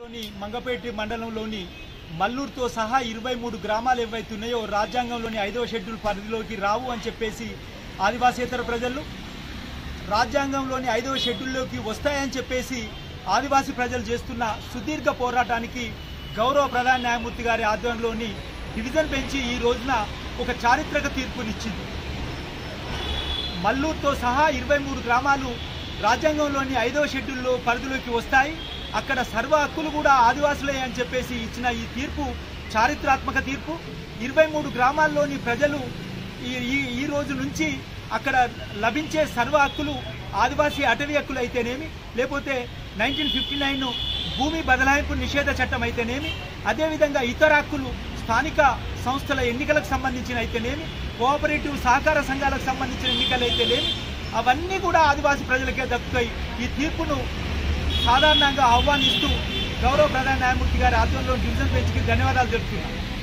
లోని మంగపేట మండలంలోని మల్లూరుతో సహా ఇరవై మూడు గ్రామాలు ఏవైతున్నాయో రాజ్యాంగంలోని ఐదవ షెడ్యూల్ పరిధిలోకి రావు అని చెప్పేసి ఆదివాసేతర ప్రజలు రాజ్యాంగంలోని ఐదవ షెడ్యూల్లోకి వస్తాయని చెప్పేసి ఆదివాసీ ప్రజలు చేస్తున్న సుదీర్ఘ పోరాటానికి గౌరవ ప్రధాన న్యాయమూర్తి గారి ఆధ్వర్యంలోని డివిజన్ బెంచి ఈ రోజున ఒక చారిత్రక తీర్పునిచ్చింది మల్లూరుతో సహా ఇరవై మూడు గ్రామాలు రాజ్యాంగంలోని ఐదవ షెడ్యూల్లో పరిధిలోకి వస్తాయి అక్కడ సర్వ హక్కులు కూడా ఆదివాసులే అని చెప్పేసి ఇచ్చిన ఈ తీర్పు చారిత్రాత్మక తీర్పు ఇరవై మూడు గ్రామాల్లోని ప్రజలు ఈ ఈ ఈ రోజు నుంచి అక్కడ లభించే సర్వ హక్కులు ఆదివాసీ అటవీ హక్కులు అయితేనేమి లేకపోతే నైన్టీన్ ఫిఫ్టీ నైన్ భూమి బదలాయింపు నిషేధ చట్టం అయితేనేమి అదేవిధంగా ఇతర హక్కులు స్థానిక సంస్థల ఎన్నికలకు సంబంధించిన అయితేనేమి కోఆపరేటివ్ సహకార సంఘాలకు సంబంధించిన ఎన్నికలు అయితేనేమి అవన్నీ కూడా ఆదివాసీ ప్రజలకే దక్కుతాయి ఈ తీర్పును సాధారణంగా ఆహ్వానిస్తూ గౌరవ ప్రధాన న్యాయమూర్తి గారి ఆధ్వర్యంలో డివిజన్ బెంచ్కి ధన్యవాదాలు తెలుపుతున్నాను